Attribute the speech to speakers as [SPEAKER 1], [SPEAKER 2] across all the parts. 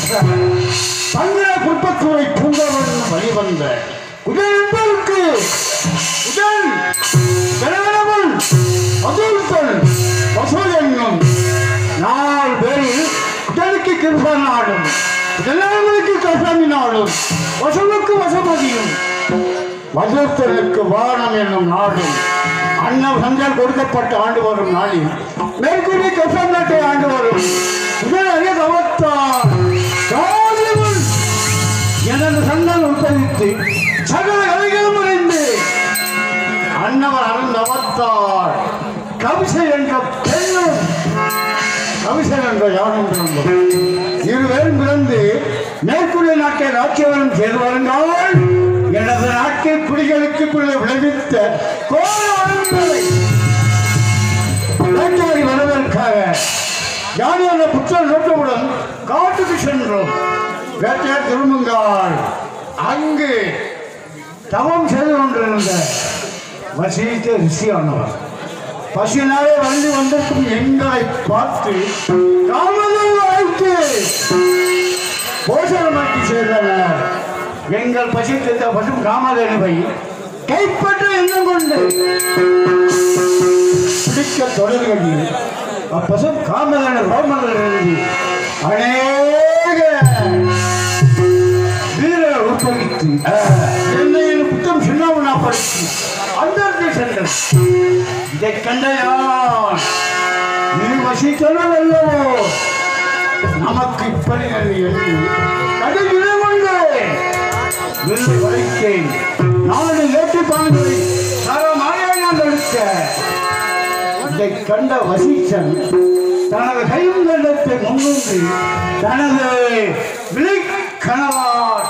[SPEAKER 1] தந்திர குப்பத்தூரை பூங்கவன் வழிவந்த உடல் என்பதற்கு உடல் கனகனவன் அதுல்கள் வசூல் என்னும் நாலு பேரில் உடலுக்கு கிருப நாடும் உடலாமலுக்கு கசாமி நாடும் வசூலுக்கு வசமதியும் வசூத்தனுக்கு வானம் என்னும் நாடும் அன்னம் சஞ்சல் கொடுக்கப்பட்ட ஆண்டு வரும் நாளில் மேற்கூறிய கசாம் நாட்டை ஆண்டு வரும் உடல் அறிய தவத்தான் காலிவன் எனது சந்தன் உட்பவித்து சகல கலைகளும் அறிந்து அன்னவர் அருந்தவத்தார் கவிசை என்ற பெண்ணும் கவிசன் என்ற யாரும் பிறந்தோம் இருவரும் பிறந்து மேற்கூறிய நாட்டை ராட்சியவரும் செய்து வருங்கள் எனது நாட்டை குடிகளுக்கு பிள்ளை விளைவித்த கோர வரம்புகளை வேட்டையாடி வருவதற்காக யானையான புத்தர் நோட்டவுடன் காட்டுக்கு சென்றோம் வேட்டையாடி திரும்புங்கள் அங்கு தவம் செய்து கொண்டிருந்த வசீத்த ரிஷியானவர் பசியினாலே வந்து வந்திருக்கும் எங்களை பார்த்து காமதம் வாழ்த்து போஷணமாக்கி செய்தனர் எங்கள் பசி தீர்த்த பசும் காமதேனுவை கைப்பற்ற எண்ணம் கொண்டு பிடிக்க தொடர்களில் அப்பசும் காமதேன ரோமர்கள் எழுதி அநேக வீரர் உற்பவித்து என்னையின் புத்தம் சின்னவனாப்படுத்தி அந்த சென்றது இதை கண்ட யான் நீ வசித்தனர் அல்லவோ நமக்கு இப்படி என்று எண்ணி கடுகிலே கொண்டு வில்லு வரைக்கேன் நாலு ஏற்று பாங்களை சரமாயான எடுக்க இதை கண்ட வசிச்சன் தனது கைங்கண்டத்தை முன்னின்று தனது விழிக்கணவார்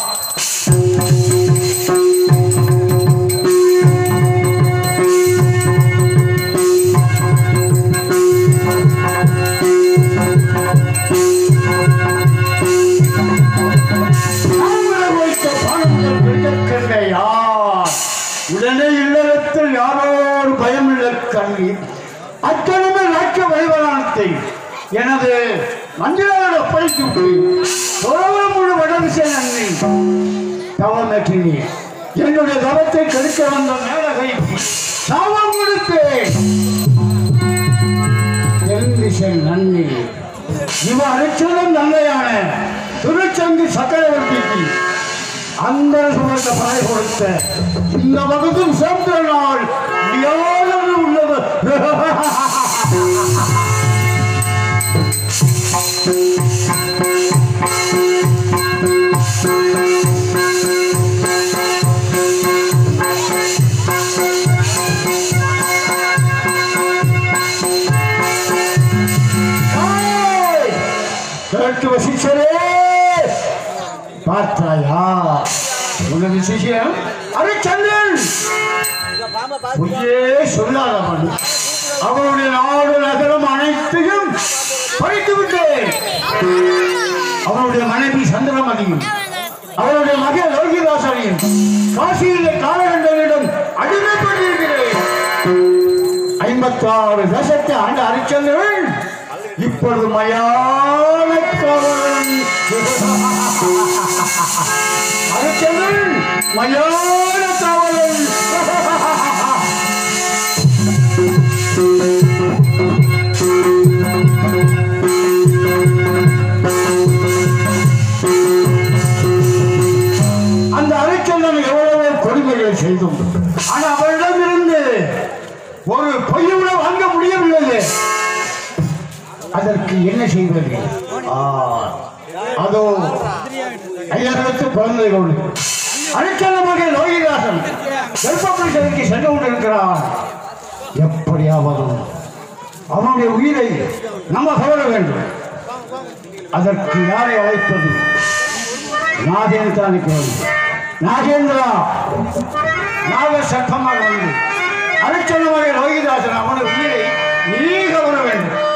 [SPEAKER 1] தாமரை வைத்த பானங்கள் விளக்கென்ற யார் உடனே இல்லறத்தில் யாரோடு பயமில்ல கண்ணீர் அத்தனமே நாட்க வைவரானத்தை எனது மந்திரோடு ஒப்படைத்து விட்டு முழு வடவிசை நன்றி தவமேற்றினி என்னுடைய தவத்தை கெடுக்க வந்த மேலகை சாபம் கொடுத்தேன் தெரிந்திசை நன்றி இவ அனைத்திலும் நன்மையான திருச்சந்தி சக்கரவர்த்திக்கு அந்த சுமந்த படை கொடுத்த இந்த வகுப்பும் சேர்ந்த நாள் யாரும் உள்ளது ஏய்! கேட்டு வசிச்சரே பார்த்தாயா உனது சிஷியம் அரிச்சந்திரன் பொய்யே சொல்லாதவன் அவனுடைய நாடு நகரம் அனைத்தையும் பறித்து விட்டேன் அவனுடைய மனைவி சந்திரமதியும் அவருடைய மகன் லோகிதாசனையும் காசியிலே காலகண்டனிடம் அடிமைப்பட்டிருக்கிறேன் ஐம்பத்தாறு தேசத்தை ஆண்ட அரிச்சந்திரன் இப்பொழுது மயான காவலன் அரிச்சந்திரன் மயான காவலன் அந்த அரிச்சந்திரன் எவ்வளவோ கொடுமைகளை செய்தும் ஆனா அவரிடமிருந்து ஒரு பொய்யுட வாங்க முடியவில்லை அதற்கு என்ன செய்வது ஆ, அதோ ஐயாயிரத்து குழந்தைகளோடு அரிச்சந்திரமாக லோகிதாசன் கர்ப்பபரிசனுக்கு சென்று கொண்டிருக்கிறான் எப்படியாவது அவனுடைய உயிரை நம்ம கவர வேண்டும் அதற்கு யாரை அழைப்பது நாகேந்திரானுக்கு வந்து நாகேந்திரா நாக சட்டமாக வந்து அரிச்சந்திரமாக லோகிதாசன் அவனுடைய உயிரை நீ கவர வேண்டும்